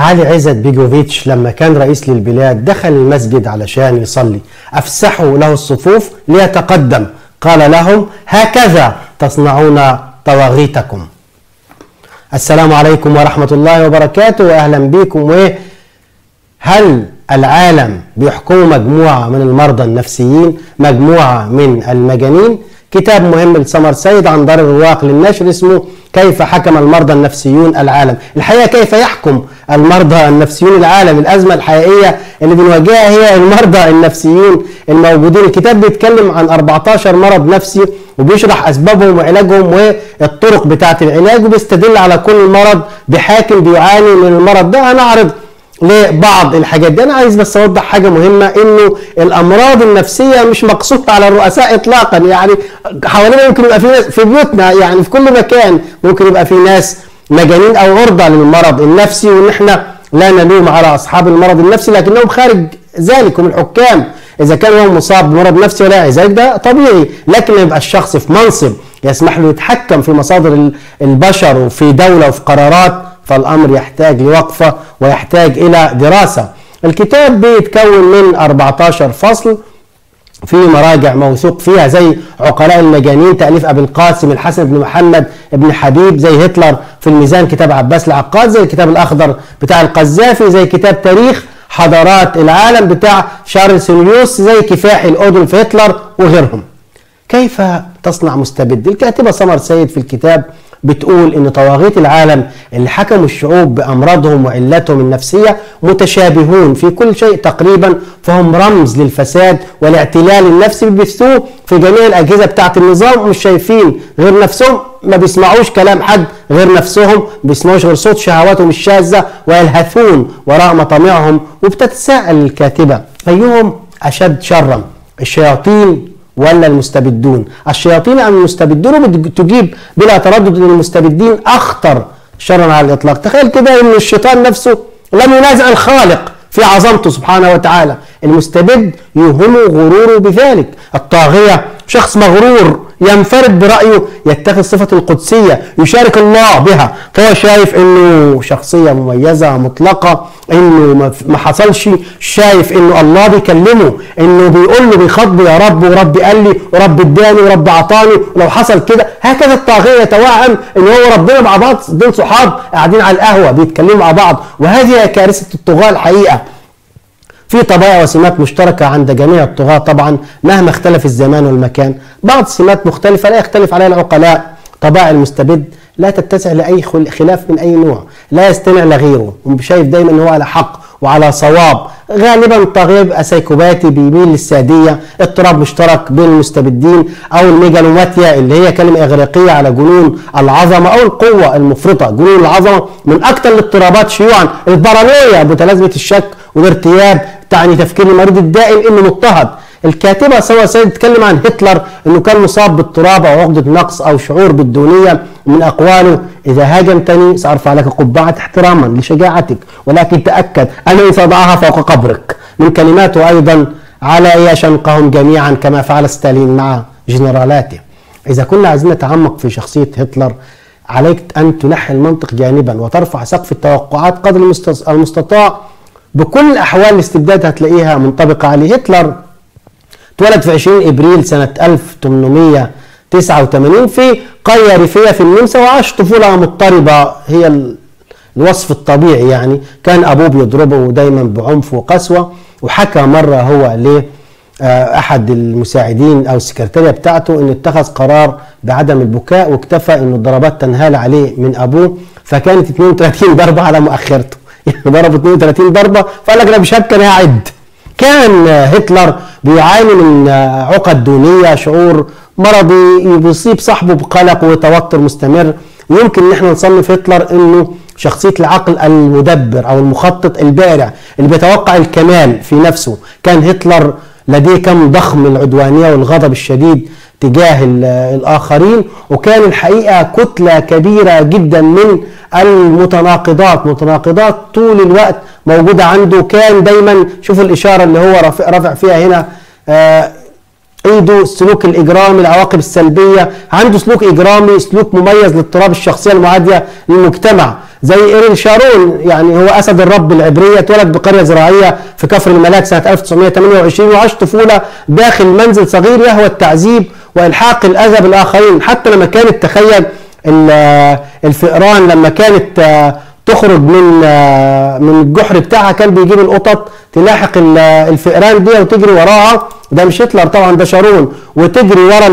علي عزت بيجوفيتش لما كان رئيس للبلاد دخل المسجد علشان يصلي أفسحوا له الصفوف ليتقدم قال لهم هكذا تصنعون طواغيتكم السلام عليكم ورحمة الله وبركاته وأهلا بكم وهل العالم بيحكمه مجموعة من المرضى النفسيين مجموعة من المجانين كتاب مهم لسمر سيد عن دار الرواق للنشر اسمه كيف حكم المرضى النفسيون العالم الحقيقة كيف يحكم المرضى النفسيون العالم الأزمة الحقيقية اللي بنواجهها هي المرضى النفسيون الموجودين الكتاب بيتكلم عن 14 مرض نفسي وبيشرح أسبابهم وعلاجهم والطرق بتاعة العلاج وبيستدل على كل مرض بحاكم بيعاني من المرض ده هنعرض لبعض الحاجات دي انا عايز بس اوضح حاجه مهمه انه الامراض النفسيه مش مقصوره على الرؤساء اطلاقا يعني حوالينا ممكن يبقى في ناس في بيوتنا يعني في كل مكان ممكن يبقى في ناس مجانين او عرضه للمرض النفسي وان احنا لا نلوم على اصحاب المرض النفسي لكنهم خارج ذلك هم الحكام اذا كان هو مصاب بمرض نفسي ولا ذلك ده طبيعي لكن يبقى الشخص في منصب يسمح له يتحكم في مصادر البشر وفي دوله وفي قرارات فالامر يحتاج لوقفه ويحتاج الى دراسه. الكتاب بيتكون من 14 فصل في مراجع موثوق فيها زي عقلاء المجانين تاليف ابي القاسم الحسن بن محمد بن حبيب زي هتلر في الميزان كتاب عباس العقاد زي الكتاب الاخضر بتاع القذافي زي كتاب تاريخ حضارات العالم بتاع شارل سينيوس زي كفاح الاردن في هتلر وغيرهم. كيف تصنع مستبد؟ الكاتبه سمر سيد في الكتاب بتقول ان طواغيت العالم اللي حكموا الشعوب بامراضهم وعلاتهم النفسيه متشابهون في كل شيء تقريبا فهم رمز للفساد والاعتلال النفسي بيبثوه في جميع الاجهزه بتاعه النظام مش شايفين غير نفسهم ما بيسمعوش كلام حد غير نفسهم ما بيسمعوش غير صوت شهواتهم الشاذه ويلهثون وراء مطامعهم وبتتساءل الكاتبه ايهم اشد شرا الشياطين ولا المستبدون الشياطين أم المستبدون تجيب بلا تردد أن المستبدين أخطر شرا على الإطلاق تخيل كده أن الشيطان نفسه لم ينازع الخالق في عظمته سبحانه وتعالى المستبد يوهمه غروره بذلك الطاغية شخص مغرور ينفرد برأيه يتخذ صفة القدسية يشارك الله بها فهو شايف انه شخصية مميزة مطلقة انه ما حصلش شايف انه الله بيكلمه انه بيقول له بيخاطبه يا رب ورب قال لي ورب اداني ورب اعطاني ولو حصل كده هكذا الطاغية يتوهم ان هو ربنا مع بعض دول صحاب قاعدين على القهوة بيتكلموا مع بعض وهذه كارثة الطغاة الحقيقة في طبائع وسمات مشتركة عند جميع الطغاة طبعا مهما اختلف الزمان والمكان بعض سمات مختلفة لا يختلف عليها العقلاء طبائع المستبد لا تتسع لأي خلاف من أي نوع لا يستمع لغيره وشايف دايما أنه على حق وعلى صواب غالبا الطاغية بيبقى سيكوباتي بيميل للسادية اضطراب مشترك بين المستبدين أو الميجالوماتيا اللي هي كلمة إغريقية على جنون العظمة أو القوة المفرطة جنون العظمة من أكثر الاضطرابات شيوعا البارانويا متلازمة الشك والارتياب تعني تفكير المريض الدائم انه مضطهد الكاتبة سوا سيد تتكلم عن هتلر انه كان مصاب باضطراب او عقدة نقص او شعور بالدونية من اقواله اذا هاجمتني سارفع لك قبعة احتراما لشجاعتك ولكن تأكد انني ساضعها فوق قبرك من كلماته ايضا على شنقهم جميعا كما فعل ستالين مع جنرالاته اذا كنا عايزين نتعمق في شخصية هتلر عليك ان تنحي المنطق جانبا وترفع سقف التوقعات قدر المستطاع بكل الاحوال الاستبداد هتلاقيها منطبقه عليه هتلر اتولد في 20 ابريل سنه 1889 في قريه ريفيه في النمسا وعاش طفوله مضطربه هي الوصف الطبيعي يعني كان ابوه بيضربه دايما بعنف وقسوه وحكى مره هو ل احد المساعدين او السكرتاريه بتاعته انه اتخذ قرار بعدم البكاء واكتفى انه الضربات تنهال عليه من ابوه فكانت 32 ضربه على مؤخرته ضرب 32 ضربه فقال لك انا مش هبكي انا هعد كان هتلر بيعاني من عقد دونيه شعور مرضي بيصيب صاحبه بقلق وتوتر مستمر ويمكن ان احنا نصنف هتلر انه شخصيه العقل المدبر او المخطط البارع اللي بيتوقع الكمال في نفسه كان هتلر لديه كم ضخم العدوانيه والغضب الشديد تجاه الآخرين وكان الحقيقة كتلة كبيرة جدا من المتناقضات متناقضات طول الوقت موجودة عنده كان دايما شوفوا الإشارة اللي هو رافع فيها هنا آه عنده السلوك الإجرامي العواقب السلبية عنده سلوك إجرامي سلوك مميز لاضطراب الشخصية المعادية للمجتمع زي إيرين شارون يعني هو أسد الرب العبرية اتولد بقرية زراعية في كفر الملاك سنة 1928 وعاش طفولة داخل منزل صغير يهوى التعذيب وإلحاق الأذى بالآخرين حتى لما كانت تخيل الفئران لما كانت تخرج من من الجحر بتاعها كان بيجيب القطط تلاحق الفئران دي وتجري وراها ده مش هتلر طبعا ده شارون وتجري ورا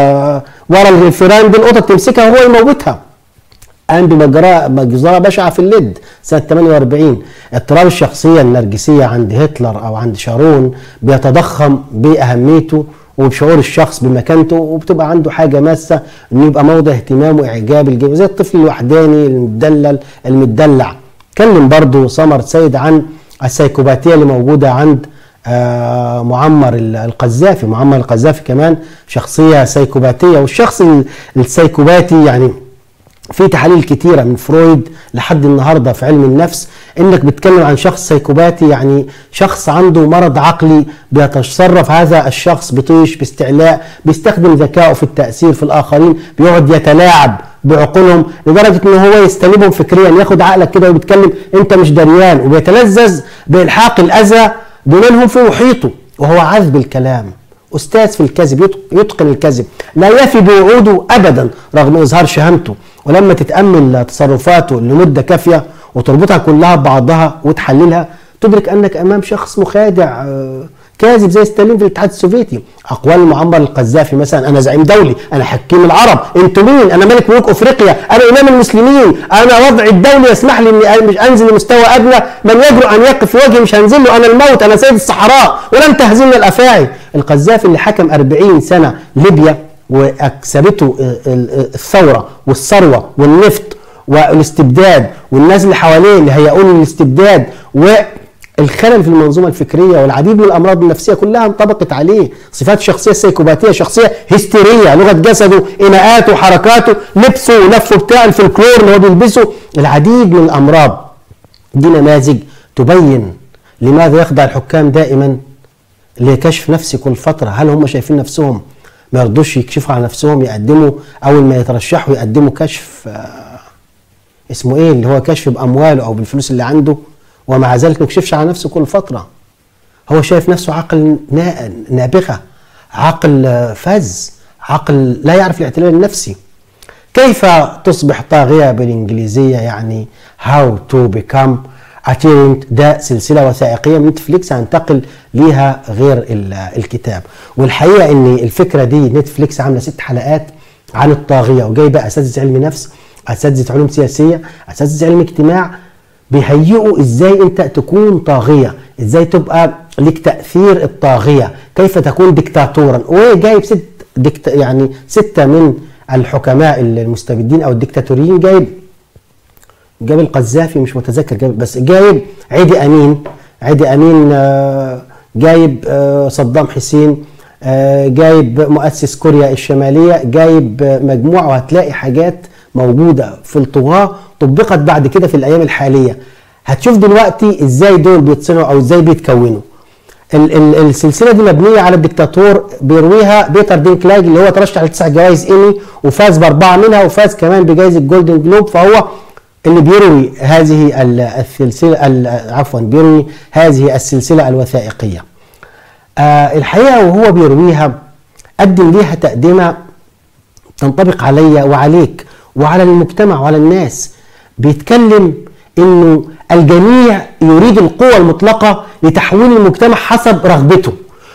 ورا الفئران دي القطط تمسكها وهو يموتها قام بمجرى مجزرة بشعة في اللد سنة 48 اضطراب الشخصية النرجسية عند هتلر أو عند شارون بيتضخم بأهميته وبشعور الشخص بمكانته وبتبقى عنده حاجة ماسة انه يبقى موضع اهتمام واعجاب الجميع زي الطفل الوحداني المدلل المدلع اتكلم برضو سمر سيد عن السيكوباتية اللي موجودة عند آه معمر القذافي معمر القذافي كمان شخصية سيكوباتية والشخص السيكوباتي يعني في تحاليل كتيرة من فرويد لحد النهاردة في علم النفس انك بتتكلم عن شخص سيكوباتي يعني شخص عنده مرض عقلي بيتصرف هذا الشخص بطيش باستعلاء بيستخدم ذكائه في التأثير في الآخرين بيقعد يتلاعب بعقولهم لدرجة ان هو يستلبهم فكريا ياخد عقلك كده وبيتكلم انت مش دريان وبيتلذذ بإلحاق الأذى بمنهم في محيطه وهو عذب الكلام أستاذ في الكذب يتقن الكذب لا يفي بوعوده أبدا رغم إظهار شهامته ولما تتأمل تصرفاته لمدة كافية وتربطها كلها ببعضها وتحللها تدرك أنك أمام شخص مخادع كاذب زي ستالين في الاتحاد السوفيتي اقوال معمر القذافي مثلا انا زعيم دولي انا حكيم العرب انتوا مين انا ملك ملوك افريقيا انا امام المسلمين انا وضعي الدولي يسمح لي اني مش انزل لمستوى ادنى من يجرؤ ان يقف في وجهي مش هنزل له انا الموت انا سيد الصحراء ولن تهزمنا الافاعي القذافي اللي حكم 40 سنه ليبيا واكسبته الثوره والثروه والنفط والاستبداد والناس اللي حواليه اللي هيقولوا الاستبداد والخلل في المنظومه الفكريه والعديد من الامراض النفسيه كلها انطبقت عليه صفات شخصيه سيكوباتيه شخصيه هستيريه لغه جسده ايماءاته حركاته لبسه ولفه بتاع الفلكلور اللي هو بيلبسه العديد من الامراض دي نماذج تبين لماذا يخضع الحكام دائما لكشف نفسي كل فتره هل هم شايفين نفسهم ما يرضوش يكشفوا على نفسهم يقدموا اول ما يترشحوا يقدموا كشف اسمه ايه اللي هو كشف بامواله او بالفلوس اللي عنده ومع ذلك ما يكشفش على نفسه كل فتره هو شايف نفسه عقل نابغه عقل فز عقل لا يعرف الاعتلال النفسي كيف تصبح طاغيه بالانجليزيه يعني how to become اتيرنت ده سلسله وثائقيه من نتفليكس هنتقل ليها غير الكتاب والحقيقه ان الفكره دي نتفليكس عامله ست حلقات عن الطاغيه وجايبه اساتذه علم نفس اساتذه علوم سياسيه اساتذه علم اجتماع بيهيئوا ازاي انت تكون طاغيه ازاي تبقى لك تاثير الطاغيه كيف تكون دكتاتورا وجايب ست دكت يعني سته من الحكماء المستبدين او الدكتاتوريين جايب جاب القذافي مش متذكر جايب بس جايب عيدي امين عيدي امين جايب صدام حسين جايب مؤسس كوريا الشماليه جايب مجموعه وهتلاقي حاجات موجوده في الطغاه طبقت بعد كده في الايام الحاليه هتشوف دلوقتي ازاي دول بيتصنعوا او ازاي بيتكونوا ال ال السلسله دي مبنيه على الدكتاتور بيرويها بيتر دينكلاج اللي هو ترشح لتسع جوائز ايمي وفاز باربعه منها وفاز كمان بجائزه جولدن جلوب فهو اللي بيروي هذه السلسله عفوا بيروي هذه السلسله الوثائقيه. آه الحقيقه وهو بيرويها قدم ليها تقدمه تنطبق عليا وعليك وعلى المجتمع وعلى الناس بيتكلم انه الجميع يريد القوة المطلقة لتحويل المجتمع حسب رغبته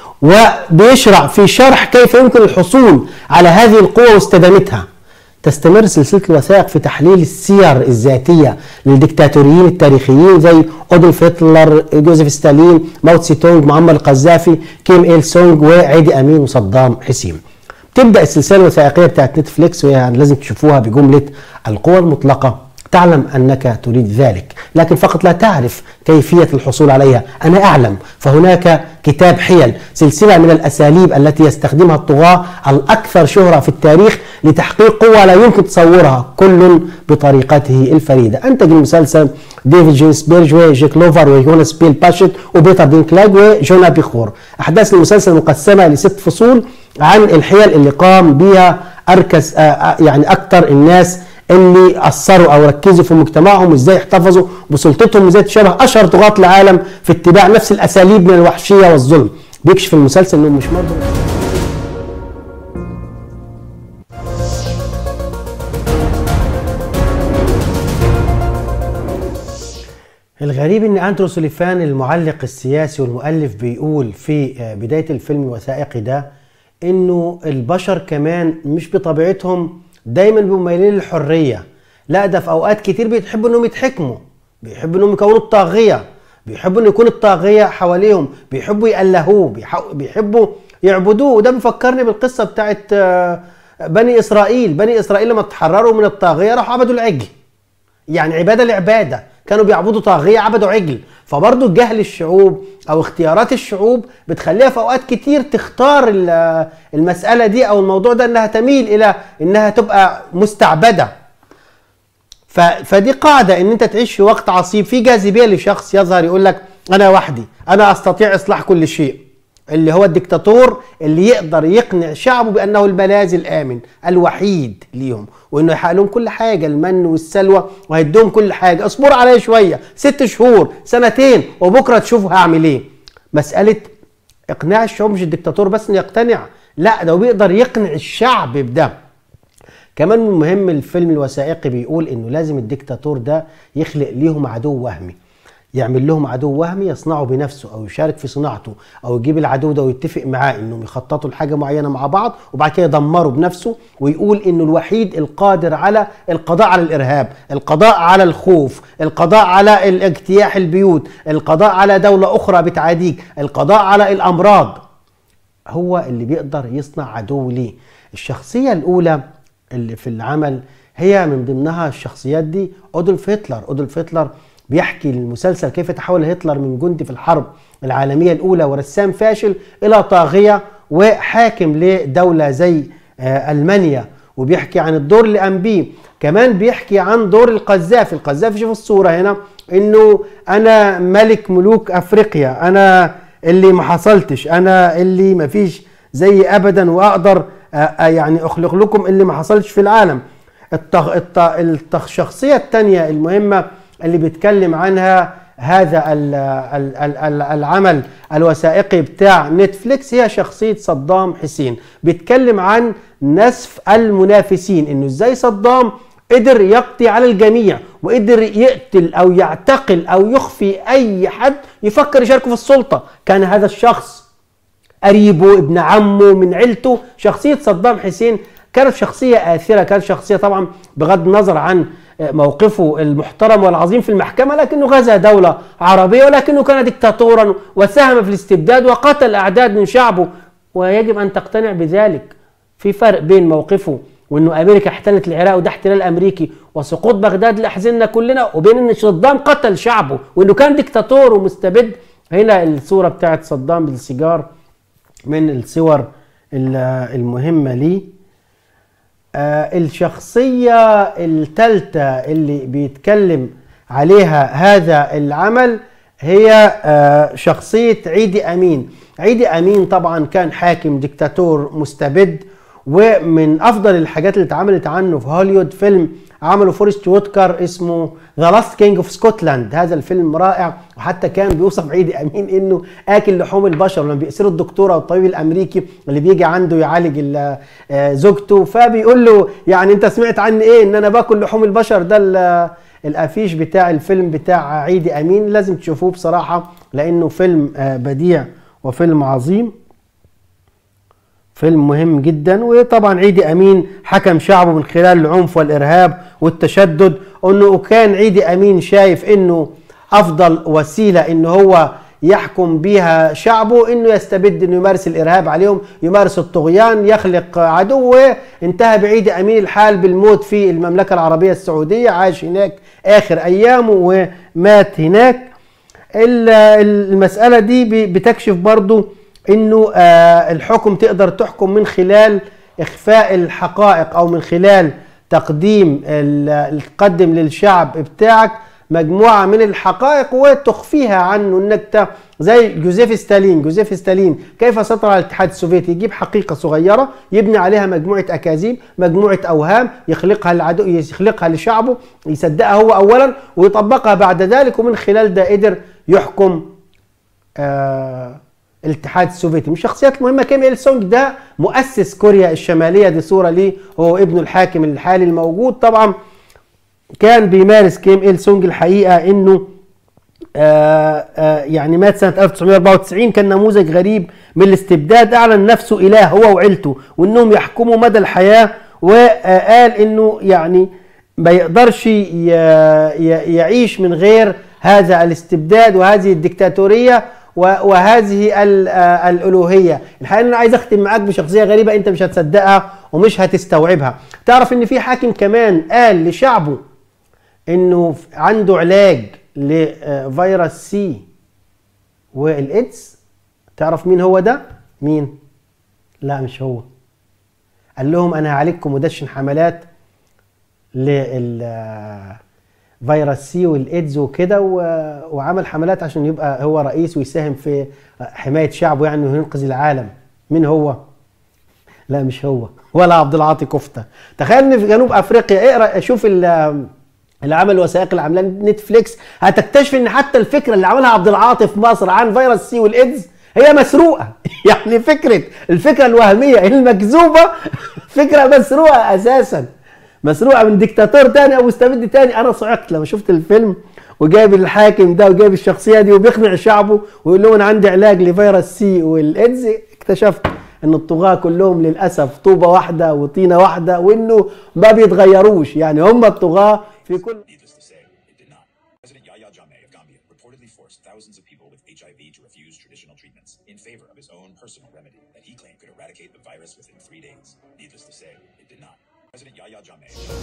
وبيشرع في شرح كيف يمكن الحصول على هذه القوة واستدامتها تستمر سلسلة الوثائق في تحليل السير الذاتية للدكتاتوريين التاريخيين زي أودولف هتلر جوزيف ستالين ماو تسي تونج معمر القذافي كيم إيل سونج وعيدي أمين وصدام حسين تبدأ السلسلة الوثائقية بتاعت نتفليكس وهي لازم تشوفوها بجملة القوى المطلقة تعلم أنك تريد ذلك لكن فقط لا تعرف كيفية الحصول عليها أنا أعلم فهناك كتاب حيل سلسلة من الأساليب التي يستخدمها الطغاة الأكثر شهرة في التاريخ لتحقيق قوة لا يمكن تصورها كل بطريقته الفريدة أنتج المسلسل ديفيد جينسبيرج وجيك لوفر ويونس بيل باشت وبيتر دينكلاج وجونا بيخور أحداث المسلسل مقسمة لست فصول عن الحيل اللي قام بها أركز يعني أكثر الناس اللي اثروا او ركزوا في مجتمعهم ازاي احتفظوا بسلطتهم وازاي تشابه اشهر طغاة العالم في اتباع نفس الاساليب من الوحشيه والظلم بيكشف المسلسل انهم مش مرضى الغريب ان اندرو سوليفان المعلق السياسي والمؤلف بيقول في بدايه الفيلم الوثائقي ده انه البشر كمان مش بطبيعتهم دايما بيبقوا مايلين للحريه لا ده في اوقات كتير بيحبوا انهم يتحكموا بيحبوا انهم يكونوا الطاغيه بيحبوا ان يكون الطاغيه حواليهم بيحبوا يألهوه بيحبوا يعبدوه وده بيفكرني بالقصه بتاعت بني اسرائيل بني اسرائيل لما تحرروا من الطاغيه راحوا عبدوا العجل يعني عباده لعباده كانوا بيعبدوا طاغيه عبدوا عجل فبرضه جهل الشعوب او اختيارات الشعوب بتخليها في اوقات كتير تختار المساله دي او الموضوع ده انها تميل الى انها تبقى مستعبده فدي قاعده ان انت تعيش في وقت عصيب في جاذبيه لشخص يظهر يقول لك انا وحدي انا استطيع اصلاح كل شيء اللي هو الدكتاتور اللي يقدر يقنع شعبه بانه الملاذ الامن الوحيد ليهم وانه يحقق لهم كل حاجه المن والسلوى وهيدوهم كل حاجه اصبروا عليا شويه ست شهور سنتين وبكره تشوفوا هعمل ايه مساله اقناع الشعوب مش الدكتاتور بس انه يقتنع لا ده هو بيقدر يقنع الشعب بده كمان من مهم الفيلم الوثائقي بيقول انه لازم الدكتاتور ده يخلق ليهم عدو وهمي يعمل لهم عدو وهمي يصنعه بنفسه او يشارك في صناعته او يجيب العدو ده ويتفق معاه انهم يخططوا لحاجه معينه مع بعض وبعد كده يدمره بنفسه ويقول انه الوحيد القادر على القضاء على الارهاب، القضاء على الخوف، القضاء على اجتياح البيوت، القضاء على دوله اخرى بتعاديك، القضاء على الامراض. هو اللي بيقدر يصنع عدو ليه. الشخصيه الاولى اللي في العمل هي من ضمنها الشخصيات دي ادولف هتلر، ادولف هتلر بيحكي المسلسل كيف تحول هتلر من جندي في الحرب العالمية الأولى ورسام فاشل إلى طاغية وحاكم لدولة زي ألمانيا وبيحكي عن الدور اللي قام بيه كمان بيحكي عن دور القذافي القذافي شوف الصورة هنا إنه أنا ملك ملوك أفريقيا أنا اللي ما حصلتش أنا اللي ما فيش زي أبدا وأقدر يعني أخلق لكم اللي ما حصلش في العالم التغ... التغ... الشخصية الثانية المهمة اللي بيتكلم عنها هذا العمل الوثائقي بتاع نتفليكس هي شخصية صدام حسين بيتكلم عن نسف المنافسين انه ازاي صدام قدر يقضي على الجميع وقدر يقتل او يعتقل او يخفي اي حد يفكر يشاركه في السلطة كان هذا الشخص قريبه ابن عمه من عيلته شخصية صدام حسين كانت شخصية آثرة كانت شخصية طبعا بغض النظر عن موقفه المحترم والعظيم في المحكمة لكنه غزا دولة عربية ولكنه كان دكتاتورا وساهم في الاستبداد وقتل أعداد من شعبه ويجب أن تقتنع بذلك في فرق بين موقفه وانه امريكا احتلت العراق وده احتلال امريكي وسقوط بغداد اللي حزننا كلنا وبين ان صدام قتل شعبه وانه كان دكتاتور ومستبد هنا الصوره بتاعت صدام بالسيجار من الصور المهمه ليه آه الشخصية الثالثة اللي بيتكلم عليها هذا العمل هي آه شخصية عيدي أمين عيدي أمين طبعا كان حاكم دكتاتور مستبد ومن أفضل الحاجات اللي اتعملت عنه في هوليوود فيلم عملوا فورست ووتكر اسمه ذا لاست كينج اوف سكوتلاند هذا الفيلم رائع وحتى كان بيوصف عيدي امين انه اكل لحوم البشر لما بيأسروا الدكتور او الطبيب الامريكي اللي بيجي عنده يعالج زوجته فبيقول له يعني انت سمعت عني ايه ان انا باكل لحوم البشر ده الافيش بتاع الفيلم بتاع عيدي امين لازم تشوفوه بصراحه لانه فيلم بديع وفيلم عظيم فيلم مهم جدا وطبعا عيدي امين حكم شعبه من خلال العنف والارهاب والتشدد انه كان عيدي امين شايف انه افضل وسيله انه هو يحكم بها شعبه انه يستبد انه يمارس الارهاب عليهم يمارس الطغيان يخلق عدو انتهى بعيدي امين الحال بالموت في المملكه العربيه السعوديه عاش هناك اخر ايامه ومات هناك المساله دي بتكشف برضه انه آه الحكم تقدر تحكم من خلال اخفاء الحقائق او من خلال تقديم تقدم للشعب بتاعك مجموعه من الحقائق وتخفيها عنه انك زي جوزيف ستالين جوزيف ستالين كيف سيطر على الاتحاد السوفيتي يجيب حقيقة صغيرة يبني عليها مجموعة أكاذيب مجموعة أوهام يخلقها للعدو يخلقها لشعبه يصدقها هو أولا ويطبقها بعد ذلك ومن خلال ده قدر يحكم آه الاتحاد السوفيتي من الشخصيات المهمة كيم إل سونج ده مؤسس كوريا الشمالية دي صورة ليه هو ابن الحاكم الحالي الموجود طبعا كان بيمارس كيم إل سونج الحقيقة إنه آه آه يعني مات سنة 1994 كان نموذج غريب من الاستبداد أعلن نفسه إله هو وعيلته وإنهم يحكموا مدى الحياة وقال إنه يعني ما يقدرش يعيش من غير هذا الاستبداد وهذه الدكتاتورية وهذه الالوهيه الحقيقه انا عايز اختم معاك بشخصيه غريبه انت مش هتصدقها ومش هتستوعبها تعرف ان في حاكم كمان قال لشعبه انه عنده علاج لفيروس سي والايدز تعرف مين هو ده مين لا مش هو قال لهم انا هعالجكم مدشن حملات لل فيروس سي والايدز وكده وعمل حملات عشان يبقى هو رئيس ويساهم في حمايه شعبه يعني وينقذ العالم مين هو لا مش هو ولا عبد العاطي كفته تخيل ان في جنوب افريقيا اقرا شوف اللي عمل وثائق اللي عاملاه نتفليكس هتكتشف ان حتى الفكره اللي عملها عبد العاطي في مصر عن فيروس سي والايدز هي مسروقه يعني فكره الفكره الوهميه المكذوبه فكره مسروقه اساسا مسروقه من ديكتاتور تاني او مستبد تاني انا صعقت لما شفت الفيلم وجايب الحاكم ده وجايب الشخصيه دي وبيقنع شعبه ويقول لهم انا عندي علاج لفيروس سي والايدز اكتشفت ان الطغاة كلهم للاسف طوبه واحده وطينه واحده وانه ما بيتغيروش يعني هم الطغاة في كل Needless to say, it did not. President Yahya Jammeh of Gambia reportedly forced thousands of people with HIV to refuse traditional treatments in favor of his own personal remedy that he claimed could eradicate the virus within three days. Needless to say, it did not. President Yahya Jammeh